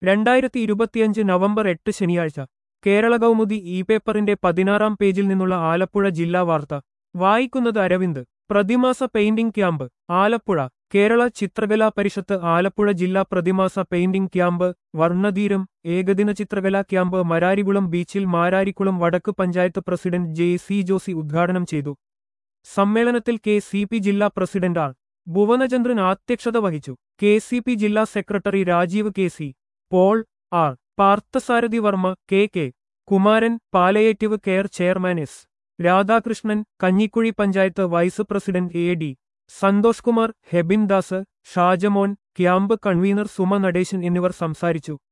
രണ്ടായിരത്തി ഇരുപത്തിയഞ്ച് നവംബർ എട്ട് ശനിയാഴ്ച കേരള കൗമുദി ഇ പേപ്പറിന്റെ പതിനാറാം പേജിൽ നിന്നുള്ള ആലപ്പുഴ ജില്ലാ വാർത്ത വായിക്കുന്നത് അരവിന്ദ് പ്രതിമാസ പെയിന്റിംഗ് ക്യാമ്പ് ആലപ്പുഴ കേരള ചിത്രകലാ പരിഷത്ത് ആലപ്പുഴ ജില്ലാ പ്രതിമാസ പെയിന്റിംഗ് ക്യാമ്പ് വർണ്ണധീരം ഏകദിന ചിത്രകലാ ക്യാമ്പ് മരാരികുളം ബീച്ചിൽ മാരാരിക്കുളം വടക്ക് panchayat president J C Josy ഉദ്ഘാടനം ചെയ്തു സമ്മേളനത്തിൽ കെ സി പി ജില്ലാ പ്രസിഡന്റ് ആർ ഭുവനചന്ദ്രൻ അധ്യക്ഷത വഹിച്ചു കെ സി പി ജില്ലാ secretary Rajeev K C Paul R Parthasarathy Varma K K Kumaran palliative care chairman S Radhakrishnan Kanjikuzhi panchayat vice president A D Santhosh Kumar Hebin Das Shajamon camp convener Suma Nadesan എന്നിവർ സംസാരിച്ചു